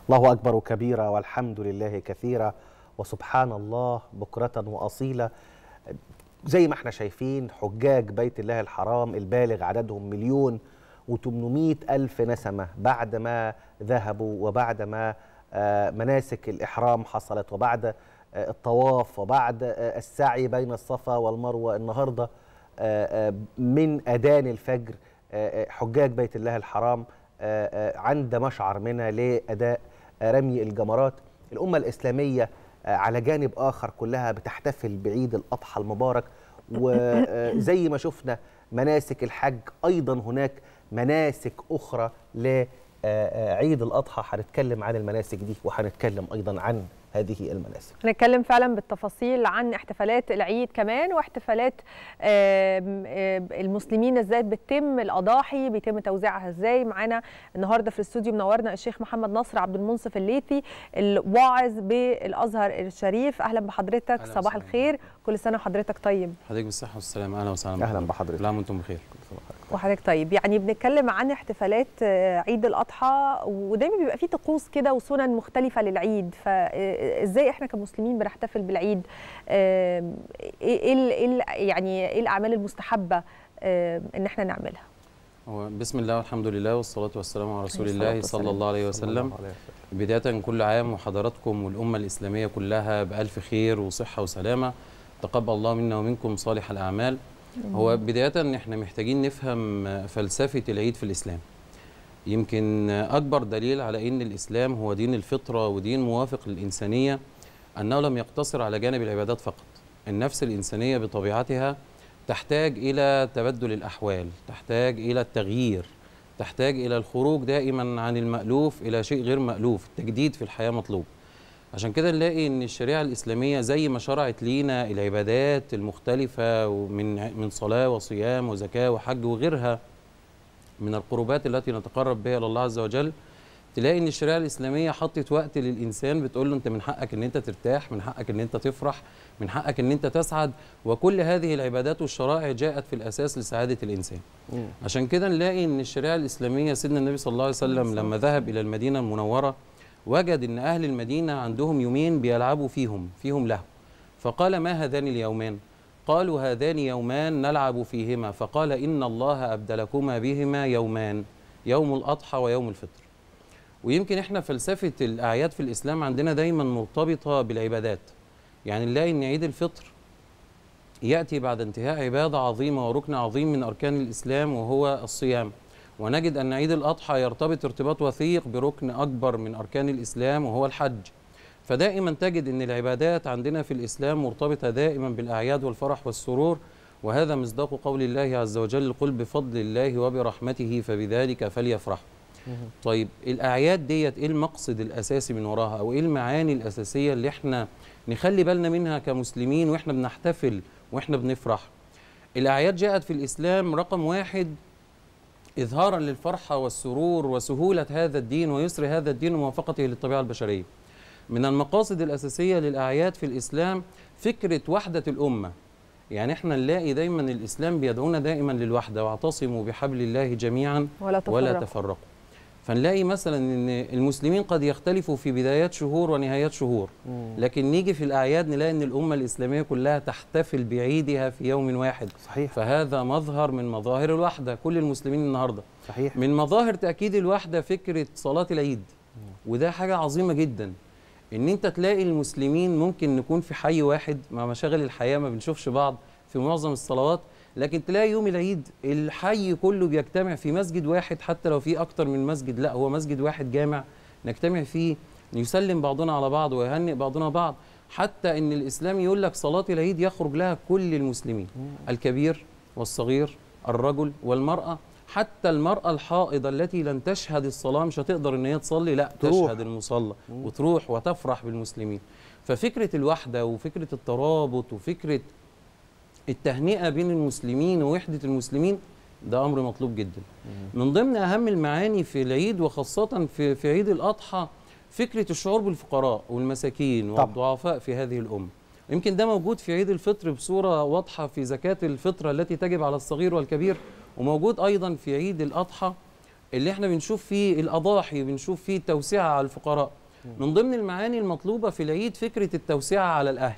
الله أكبر كبيرا والحمد لله كثيرا وسبحان الله بكرة وأصيلا زي ما احنا شايفين حجاج بيت الله الحرام البالغ عددهم مليون و800 ألف نسمة بعد ما ذهبوا وبعد ما آه، مناسك الإحرام حصلت وبعد آه، الطواف وبعد آه، السعي بين الصفا والمروة النهاردة آه، آه، من أذان الفجر آه، آه، حجاج بيت الله الحرام آه، آه، عند مشعر منى لأداء آه، رمي الجمرات الأمة الإسلامية آه، على جانب آخر كلها بتحتفل بعيد الأضحى المبارك وزي ما شفنا مناسك الحج أيضا هناك مناسك أخرى لعيد الأضحى هنتكلم عن المناسك دي وهنتكلم أيضا عن هذه المناسك هنتكلم فعلا بالتفاصيل عن احتفالات العيد كمان واحتفالات آم، آم، المسلمين ازاي بتتم الاضاحي بيتم توزيعها ازاي معانا النهارده في الاستوديو منورنا الشيخ محمد نصر عبد المنصف الليثي الواعظ بالازهر الشريف اهلا بحضرتك أهلا صباح وسهلا. الخير كل سنه وحضرتك طيب حضرتك بالصحة والسلامة أهلا وسهلا أهلا بحضرتك. كل عام وأنتم بخير وحضرتك طيب يعني بنتكلم عن احتفالات آه، عيد الاضحى ودايما بيبقى فيه طقوس كده وسنن مختلفه للعيد فازاي احنا كمسلمين بنحتفل بالعيد آم، ايه إيه ال- إيه ال- يعني ايه الاعمال المستحبه آم، ان احنا نعملها هو بسم الله والحمد لله والصلاة والسلام على رسول عليه الصلاة الله صلى والسلام. الله عليه صلى الله وسلم عليه وسلم. بداية كل عام وحضراتكم والأمة الإسلامية كلها بألف خير وصحة وسلامة تقبل الله منا ومنكم صالح الأعمال هو بداية إن إحنا محتاجين نفهم فلسفة العيد في الإسلام يمكن أكبر دليل على إن الإسلام هو دين الفطرة ودين موافق للإنسانية أنه لم يقتصر على جانب العبادات فقط النفس الإنسانية بطبيعتها تحتاج إلى تبدل الأحوال تحتاج إلى التغيير تحتاج إلى الخروج دائما عن المألوف إلى شيء غير مألوف التجديد في الحياة مطلوب عشان كده نلاقي ان الشريعه الاسلاميه زي ما شرعت لينا العبادات المختلفه ومن من صلاه وصيام وزكاه وحج وغيرها من القربات التي نتقرب بها الى الله عز وجل تلاقي ان الشريعه الاسلاميه حطت وقت للانسان بتقول له انت من حقك ان انت ترتاح من حقك ان انت تفرح من حقك ان انت تسعد وكل هذه العبادات والشرائع جاءت في الاساس لسعاده الانسان مم. عشان كده نلاقي ان الشريعه الاسلاميه سيدنا النبي صلى الله عليه وسلم لما ذهب الى المدينه المنوره وجد ان اهل المدينه عندهم يومين بيلعبوا فيهم فيهم لهو فقال ما هذان اليومان قالوا هذان يومان نلعب فيهما فقال ان الله ابدلكما بهما يومان يوم الاضحى ويوم الفطر ويمكن احنا فلسفه الاعياد في الاسلام عندنا دايما مرتبطه بالعبادات يعني نلاقي ان عيد الفطر ياتي بعد انتهاء عباده عظيمه وركن عظيم من اركان الاسلام وهو الصيام ونجد ان عيد الاضحى يرتبط ارتباط وثيق بركن اكبر من اركان الاسلام وهو الحج فدائما تجد ان العبادات عندنا في الاسلام مرتبطه دائما بالاعياد والفرح والسرور وهذا مصداق قول الله عز وجل قل بفضل الله وبرحمته فبذلك فليفرحوا طيب الاعياد ديت ايه المقصد الاساسي من وراها او ايه المعاني الاساسيه اللي احنا نخلي بالنا منها كمسلمين واحنا بنحتفل واحنا بنفرح الاعياد جاءت في الاسلام رقم واحد اظهارا للفرحه والسرور وسهوله هذا الدين ويسر هذا الدين وموافقته للطبيعه البشريه من المقاصد الاساسيه للاعياد في الاسلام فكره وحده الامه يعني احنا نلاقي دايما الاسلام بيدعونا دائما للوحده واعتصموا بحبل الله جميعا ولا تفرقوا ولا تفرقوا فنلاقي مثلا ان المسلمين قد يختلفوا في بدايات شهور ونهايات شهور مم. لكن نيجي في الاعياد نلاقي ان الامه الاسلاميه كلها تحتفل بعيدها في يوم واحد صحيح فهذا مظهر من مظاهر الوحده كل المسلمين النهارده صحيح من مظاهر تاكيد الوحده فكره صلاه العيد وده حاجه عظيمه جدا ان انت تلاقي المسلمين ممكن نكون في حي واحد مع مشاغل الحياه ما بنشوفش بعض في معظم الصلوات لكن تلاقي يوم العيد الحي كله بيجتمع في مسجد واحد حتى لو في اكتر من مسجد لا هو مسجد واحد جامع نجتمع فيه يسلم بعضنا على بعض ويهنئ بعضنا بعض حتى ان الاسلام يقول لك صلاه العيد يخرج لها كل المسلمين الكبير والصغير الرجل والمراه حتى المرأة الحائضة التي لن تشهد الصلاة مش هتقدر ان هي تصلي لا تروح. تشهد المصلى وتروح وتفرح بالمسلمين ففكرة الوحدة وفكرة الترابط وفكرة التهنئة بين المسلمين ووحدة المسلمين ده أمر مطلوب جدا من ضمن أهم المعاني في العيد وخاصة في, في عيد الأضحى فكرة الشعور بالفقراء والمساكين طبعا. والضعفاء في هذه الأمة يمكن ده موجود في عيد الفطر بصورة واضحة في زكاة الفطرة التي تجب على الصغير والكبير وموجود أيضا في عيد الأضحى اللي احنا بنشوف فيه الاضاحي بنشوف فيه التوسعه على الفقراء من ضمن المعاني المطلوبه في العيد فكره التوسعه على الاهل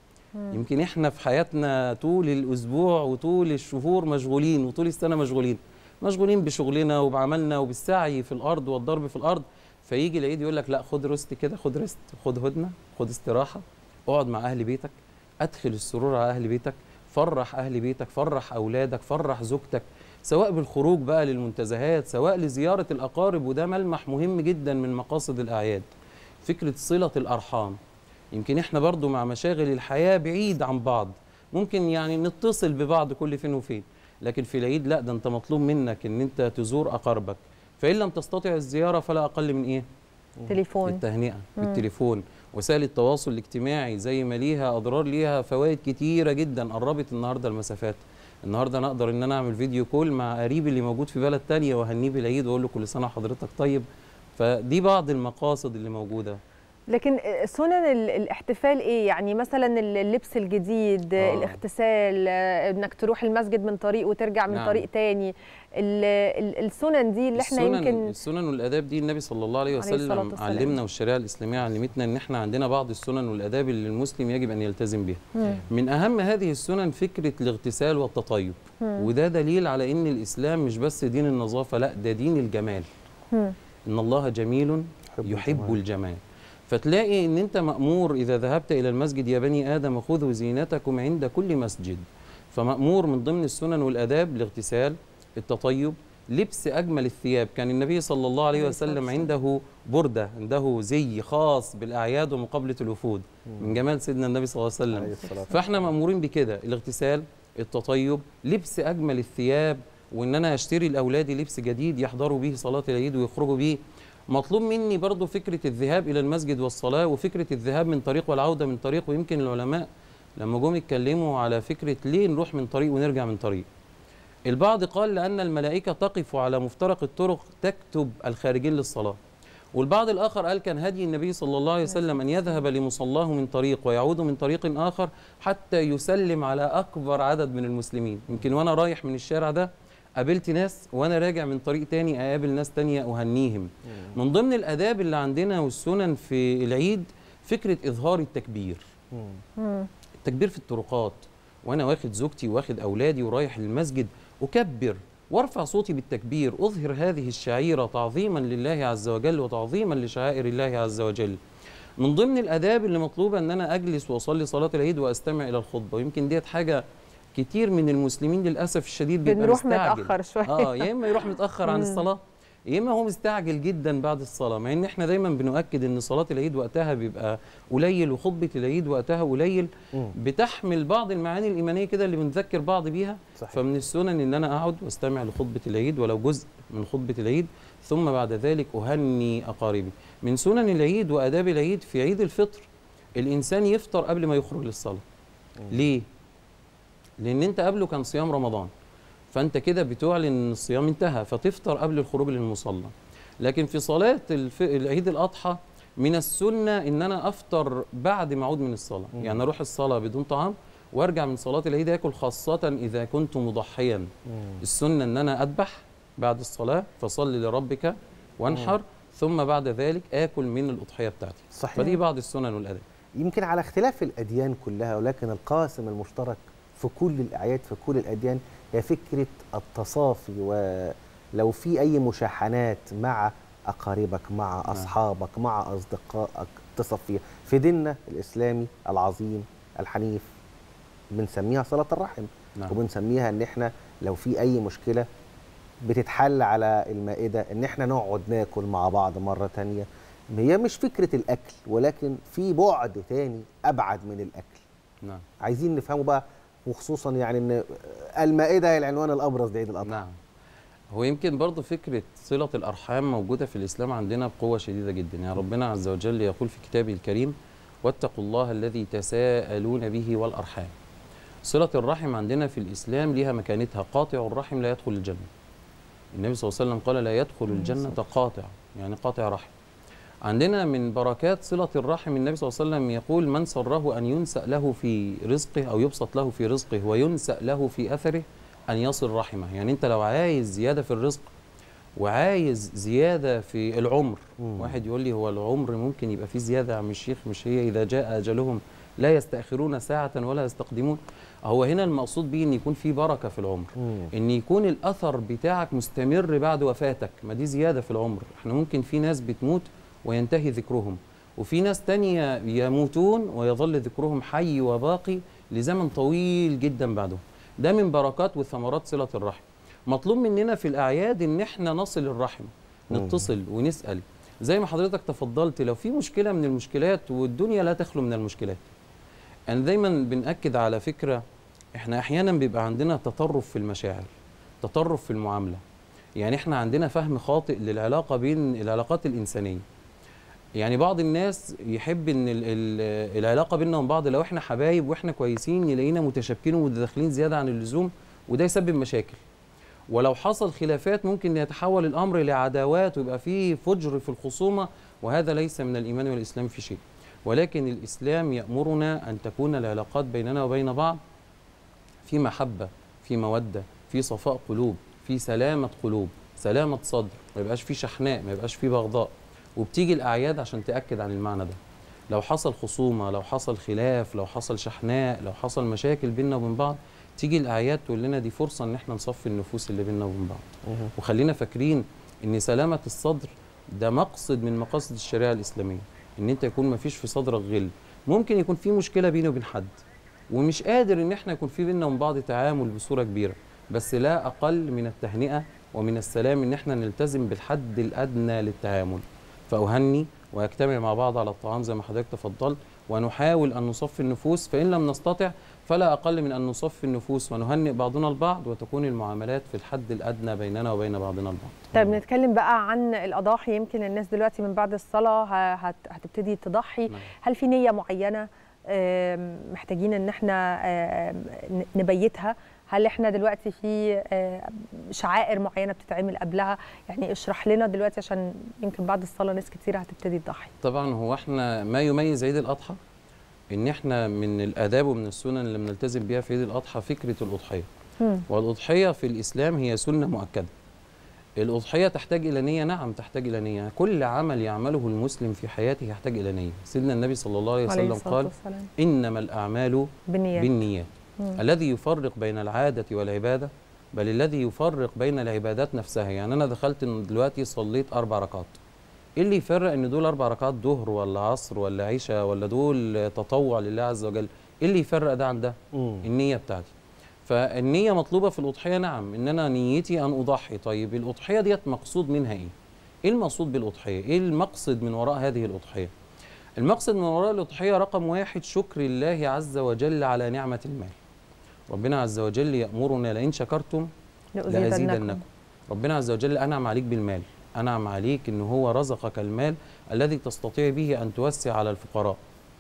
يمكن احنا في حياتنا طول الاسبوع وطول الشهور مشغولين وطول السنه مشغولين مشغولين بشغلنا وبعملنا وبالسعي في الارض والضرب في الارض فيجي العيد يقول لك لا خد رست كده خد رست خد هدنه خد استراحه اقعد مع اهل بيتك ادخل السرور على اهل بيتك فرح اهل بيتك فرح اولادك فرح زوجتك سواء بالخروج بقى للمنتزهات سواء لزياره الاقارب وده ملمح مهم جدا من مقاصد الاعياد فكره صله الارحام يمكن احنا برضو مع مشاغل الحياه بعيد عن بعض ممكن يعني نتصل ببعض كل فين وفين لكن في العيد لا ده انت مطلوب منك ان انت تزور اقاربك فان لم تستطع الزياره فلا اقل من ايه تليفون بالتهنئه بالتليفون وسائل التواصل الاجتماعي زي ما ليها اضرار ليها فوائد كتيره جدا قربت النهارده المسافات النهارده انا اقدر ان انا اعمل فيديو كول مع قريبي اللي موجود في بلد تانية واهنيه بالعيد واقول له كل سنه وحضرتك طيب فدي بعض المقاصد اللي موجوده لكن سنن ال- الاحتفال ايه يعني مثلا اللبس الجديد آه. الاغتسال آه، انك تروح المسجد من طريق وترجع من نعم. طريق تاني ال- ال- السنن دي اللي احنا السنن يمكن السنن والاداب دي النبي صلى الله عليه عليه الصلاة وسلم والسلام. علمنا والشريعه الاسلاميه علمتنا ان احنا عندنا بعض السنن والاداب اللي المسلم يجب ان يلتزم بها مم. من اهم هذه السنن فكره الاغتسال والتطيب وده دليل على ان الاسلام مش بس دين النظافه لا ده دين الجمال مم. ان الله جميل يحب يحب الجمال. الجمال فتلاقي ان انت مامور اذا ذهبت الى المسجد يا بني ادم خذوا زينتكم عند كل مسجد فمامور من ضمن السنن والاداب الاغتسال التطيب لبس اجمل الثياب كان النبي صلى الله عليه عليه الصلاة وسلم والسلام. عنده برده عنده زي خاص بالاعياد ومقابله الوفود من جمال سيدنا النبي صلى الله عليه وسلم عليه الصلاة فاحنا مامورين بكده الاغتسال التطيب لبس اجمل الثياب وان انا اشتري لاولادي لبس جديد يحضروا به صلاه العيد ويخرجوا به مطلوب مني برضو فكره الذهاب الى المسجد والصلاه وفكره الذهاب من طريق والعوده من طريق ويمكن العلماء لما جم يتكلموا على فكره ليه نروح من طريق ونرجع من طريق البعض قال لان الملائكه تقف على مفترق الطرق تكتب الخارجين للصلاه والبعض الآخر قال كان هدي النبي صلى الله عليه وسلم أن يذهب لمصلاه من طريق ويعود من طريق آخر حتى يسلم على أكبر عدد من المسلمين يمكن وأنا رايح من الشارع ده قابلت ناس وأنا راجع من طريق تاني أقابل ناس تانية أهنيهم من ضمن الآداب اللي عندنا والسنن في العيد فكرة إظهار التكبير مم. التكبير في الطرقات وانا واخد زوجتي واخد اولادي ورايح المسجد اكبر وارفع صوتي بالتكبير اظهر هذه الشعيره تعظيما لله عز وجل وتعظيما لشعائر الله عز وجل من ضمن الاداب اللي مطلوبه ان انا اجلس واصلي صلاه العيد واستمع الى الخطبه ويمكن ديت حاجه كتير من المسلمين للاسف الشديد بيبقى بنروح مستعجل. متأخر شوية. اه يا اما يروح متاخر عن الصلاه يا اما هو مستعجل جدا بعد الصلاه مع ان احنا دايما بنؤكد ان صلاه العيد وقتها بيبقى قليل وخطبه العيد وقتها قليل مم. بتحمل بعض المعاني الايمانيه كده اللي بنذكر بعض بيها صحيح. فمن السنن ان انا اقعد واستمع لخطبه العيد ولو جزء من خطبه العيد ثم بعد ذلك اهني اقاربي من سنن العيد واداب العيد في عيد الفطر الانسان يفطر قبل ما يخرج للصلاه ليه لان انت قبله كان صيام رمضان فانت كده بتعلن ان الصيام انتهى فتفطر قبل الخروج للمصلى لكن في صلاه الف... العيد الاضحى من السنه ان انا افطر بعد ما اعود من الصلاه مم. يعني اروح الصلاه بدون طعام وارجع من صلاه العيد اكل خاصه اذا كنت مضحيا مم. السنه ان انا اذبح بعد الصلاه فصلي لربك وانحر ثم بعد ذلك اكل من الاضحيه بتاعتي صحيح فدي بعض السنن والاداب يمكن على اختلاف الأديان كلها ولكن القاسم المشترك في كل الأعياد في كل الأديان هي فكرة التصافي ولو في أي مشاحنات مع أقاربك مع أصحابك مع أصدقائك تصفي في ديننا الإسلامي العظيم الحنيف بنسميها صلة الرحم نعم وبنسميها ان احنا لو في اي مشكله بتتحل على المائده ان احنا نقعد ناكل مع بعض مره تانية هي مش فكره الاكل ولكن في بعد تاني ابعد من الاكل نعم عايزين نفهمه بقى وخصوصا يعني ان المائده هي العنوان الابرز لعيد الاضحى نعم هو يمكن برضه فكرة صلة الأرحام موجودة في الإسلام عندنا بقوة شديدة جدا يعني ربنا عز وجل يقول في كتابه الكريم واتقوا الله الذي تساءلون به والأرحام صلة الرحم عندنا في الإسلام لها مكانتها قاطع الرحم لا يدخل الجنة النبي صلى الله عليه وسلم قال لا يدخل الجنة قاطع يعني قاطع رحم عندنا من بركات صلة الرحم النبي صلى الله عليه وسلم يقول من سره أن ينسأ له في رزقه أو يبسط له في رزقه وينسأ له في أثره أن يصل رحمه يعني أنت لو عايز زيادة في الرزق وعايز زياده في العمر مم. واحد يقول لي هو العمر ممكن يبقى فيه زياده يا عم الشيخ مش هي اذا جاء اجلهم لا يستاخرون ساعه ولا يستقدمون هو هنا المقصود بيه ان يكون في بركه في العمر مم. ان يكون الاثر بتاعك مستمر بعد وفاتك ما دي زياده في العمر احنا ممكن في ناس بتموت وينتهي ذكرهم وفي ناس تانية يموتون ويظل ذكرهم حي وباقي لزمن طويل جدا بعدهم ده من بركات وثمرات صلة الرحم مطلوب مننا في الأعياد إن احنا نصل الرحم نتصل ونسأل زي ما حضرتك تفضلت لو في مشكلة من المشكلات والدنيا لا تخلو من المشكلات أنا دايما بنأكد على فكرة احنا أحيانا بيبقى عندنا تطرف في المشاعر تطرف في المعاملة يعني احنا عندنا فهم خاطئ للعلاقة بين العلاقات الإنسانية يعني بعض الناس يحب ان ال ال العلاقه بيننا وبين بعض لو احنا حبايب واحنا كويسين يلاقينا متشابكين ومتداخلين زياده عن اللزوم وده يسبب مشاكل ولو حصل خلافات ممكن يتحول الامر لعداوات ويبقى فيه فجر في الخصومه وهذا ليس من الايمان والاسلام في شيء ولكن الاسلام يامرنا ان تكون العلاقات بيننا وبين بعض في محبه في موده في صفاء قلوب في سلامه قلوب سلامه صدر ما يبقاش في شحناء ما يبقاش في بغضاء وبتيجي الاعياد عشان تاكد عن المعنى ده لو حصل خصومه لو حصل خلاف لو حصل شحناء لو حصل مشاكل بيننا وبين بعض تيجي الاعياد تقول لنا دي فرصه ان احنا نصفي النفوس اللي بيننا وبين بعض مهم. وخلينا فاكرين ان سلامه الصدر ده مقصد من مقاصد الشريعه الاسلاميه ان انت يكون ما فيش في صدرك غل ممكن يكون في مشكله بيني وبين حد ومش قادر ان احنا يكون في بيننا وبين بعض تعامل بصوره كبيره بس لا اقل من التهنئه ومن السلام ان احنا نلتزم بالحد الادنى للتعامل فاهني ويجتمع مع بعض على الطعام زي ما حضرتك تفضلت ونحاول ان نصفي النفوس فان لم نستطع فلا اقل من ان نصفي النفوس ونهنئ بعضنا البعض وتكون المعاملات في الحد الادنى بيننا وبين بعضنا البعض طيب نتكلم بقى عن الاضاحي يمكن الناس دلوقتي من بعد الصلاه ه- هت- هتبتدي تضحي نعم. هل في نيه معينه آم، محتاجين ان احنا آم، ن- نبيتها هل احنا دلوقتي في آه، شعائر معينه بتتعمل قبلها يعني اشرح لنا دلوقتي عشان يمكن بعد الصلاه ناس كتير هتبتدي تضحي طبعا هو احنا ما يميز عيد الاضحى ان احنا من الاداب ومن السنن اللي بنلتزم بيها في عيد الاضحى فكره الاضحيه مم. والاضحيه في الاسلام هي سنه مؤكده الاضحيه تحتاج الى نيه نعم تحتاج الى نيه كل عمل يعمله المسلم في حياته يحتاج الى نيه سيدنا النبي صلى الله عليه عليه وسلم الصلاه قال والسلام انما الاعمال بالنيات بالنيات مم. الذي يفرق بين العادة والعبادة بل الذي يفرق بين العبادات نفسها يعني أنا دخلت إن دلوقتي صليت أربع ركعات إيه اللي يفرق إن دول أربع ركعات ظهر ولا عصر ولا عشاء ولا دول تطوع لله عز وجل إيه اللي يفرق ده عن ده مم. النية بتاعتي فالنية مطلوبة في الأضحية نعم إن أنا نيتي أن أضحي طيب الأضحية ديت مقصود منها إيه إيه المقصود بالأضحية إيه المقصد من وراء هذه الأضحية المقصد من وراء الأضحية رقم واحد شكر الله عز وجل على نعمة المال ربنا عز وجل يأمرنا لئن شكرتم لأزيدنكم ربنا عز وجل أنعم عليك بالمال أنعم عليك إن هو رزقك المال الذي تستطيع به أن توسع على الفقراء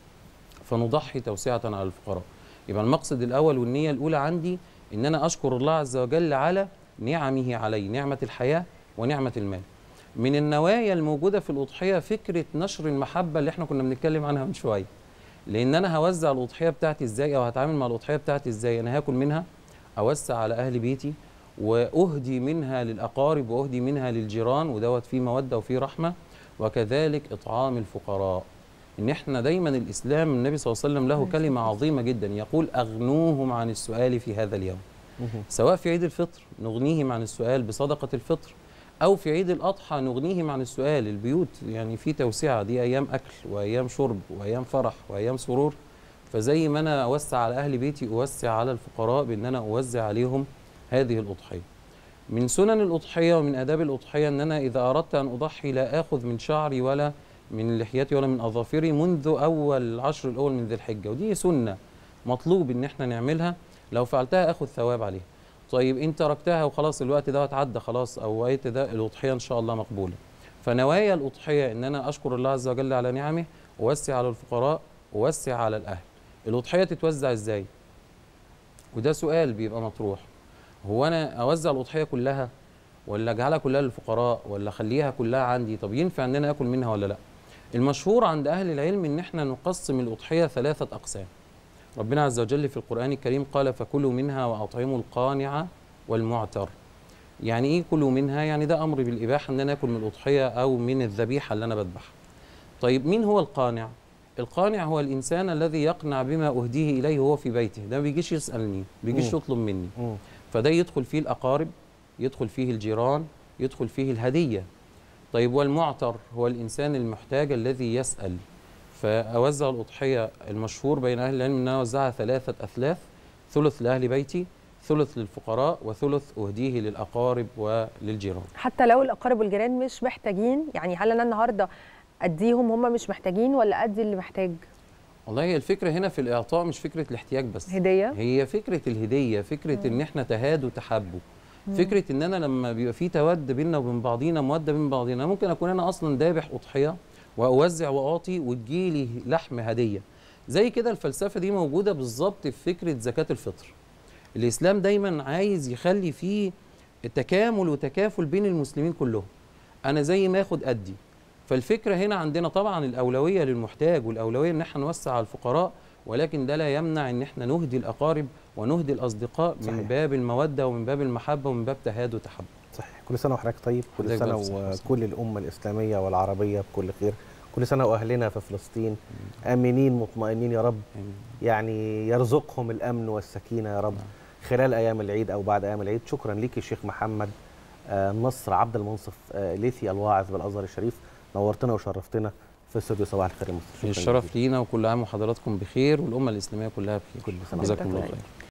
فنضحي توسعة على الفقراء يبقى المقصد الأول والنية الأولى عندي إن أنا أشكر الله عز وجل على نعمه علي نعمة الحياة ونعمة المال من النوايا الموجودة في الأضحية فكرة نشر المحبة اللي احنا كنا بنتكلم عنها من شوية لأن أنا هوزع الأضحية بتاعتي إزاي أو هتعامل مع الأضحية بتاعتي إزاي أنا هاكل منها أوسع على أهل بيتي وأهدي منها للأقارب وأهدي منها للجيران ودوت فيه مودة وفيه رحمة وكذلك إطعام الفقراء إن إحنا دايما الإسلام النبي صلى الله عليه وسلم له كلمة عظيمة جدا يقول أغنوهم عن السؤال في هذا اليوم مهم. سواء في عيد الفطر نغنيهم عن السؤال بصدقة الفطر أو في عيد الأضحى نغنيهم عن السؤال البيوت يعني في توسعة دي أيام أكل وأيام شرب وأيام فرح وأيام سرور فزي ما أنا أوسع على أهل بيتي أوسع على الفقراء بأن أنا أوزع عليهم هذه الأضحية من سنن الأضحية ومن آداب الأضحية أن أنا إذا أردت أن أضحي لا آخذ من شعري ولا من لحيتي ولا من أظافري منذ أول العشر الأول من ذي الحجة ودي سنة مطلوب إن إحنا نعملها لو فعلتها آخذ ثواب عليها طيب إن تركتها وخلاص الوقت ده عدى خلاص أو وقت ده الأضحية إن شاء الله مقبولة فنوايا الأضحية إن أنا أشكر الله عز وجل على نعمه ووسع على الفقراء ووسع على الأهل الأضحية تتوزع إزاي؟ وده سؤال بيبقى مطروح هو أنا أوزع الأضحية كلها ولا أجعلها كلها للفقراء ولا أخليها كلها عندي طب ينفع إن أنا آكل منها ولا لأ؟ المشهور عند أهل العلم إن إحنا نقسم الأضحية ثلاثة أقسام ربنا عز وجل في القرآن الكريم قال فكلوا منها وأطعموا القانع والمعتر يعني ايه كلوا منها يعني ده امر بالاباحه ان انا اكل من الاضحيه او من الذبيحه اللي انا بذبحها طيب مين هو القانع القانع هو الانسان الذي يقنع بما اهديه اليه وهو في بيته ده ما بيجيش يسالني ما بيجيش مم. يطلب مني مم. فده يدخل فيه الاقارب يدخل فيه الجيران يدخل فيه الهديه طيب والمعتر هو الانسان المحتاج الذي يسال فاوزع الاضحيه المشهور بين اهل العلم ان انا اوزعها ثلاثه اثلاث ثلث لاهل بيتي ثلث للفقراء وثلث اهديه للاقارب وللجيران حتى لو الاقارب والجيران مش محتاجين يعني هل انا النهارده اديهم هم مش محتاجين ولا ادي اللي محتاج والله هي الفكره هنا في الاعطاء مش فكره الاحتياج بس هديه هي فكره الهديه فكره ان احنا تهاد وتحبوا فكره ان انا لما بيبقى في تود بيننا وبين بعضينا موده بين بعضينا ممكن اكون انا اصلا ذابح اضحيه واوزع واعطي وتجيلي لحم هديه زي كده الفلسفه دي موجوده بالظبط في فكره زكاه الفطر الاسلام دايما عايز يخلي فيه تكامل وتكافل بين المسلمين كلهم انا زي ما اخد ادي فالفكره هنا عندنا طبعا الاولويه للمحتاج والاولويه ان احنا نوسع على الفقراء ولكن ده لا يمنع ان احنا نهدي الاقارب ونهدي الاصدقاء من صحيح. باب الموده ومن باب المحبه ومن باب تهاد وتحب صحيح كل سنه وحضرتك طيب كل حضرتك سنه بألف صحة وسلامة. وكل الامه الاسلاميه والعربيه بكل خير كل سنه واهلنا في فلسطين امنين مطمئنين يا رب آمين. يعني يرزقهم الامن والسكينه يا رب خلال ايام العيد او بعد ايام العيد شكرا ليك الشيخ محمد آه، نصر عبد المنصف آه، ليثي الواعظ بالازهر الشريف نورتنا وشرفتنا في استوديو صباح الخير يا مصر شكراً الشرف جزيلاً. لينا وكل عام وحضراتكم بخير والامه الاسلاميه كلها بخير كل سنة جزاكم وأنت الله طيب. خير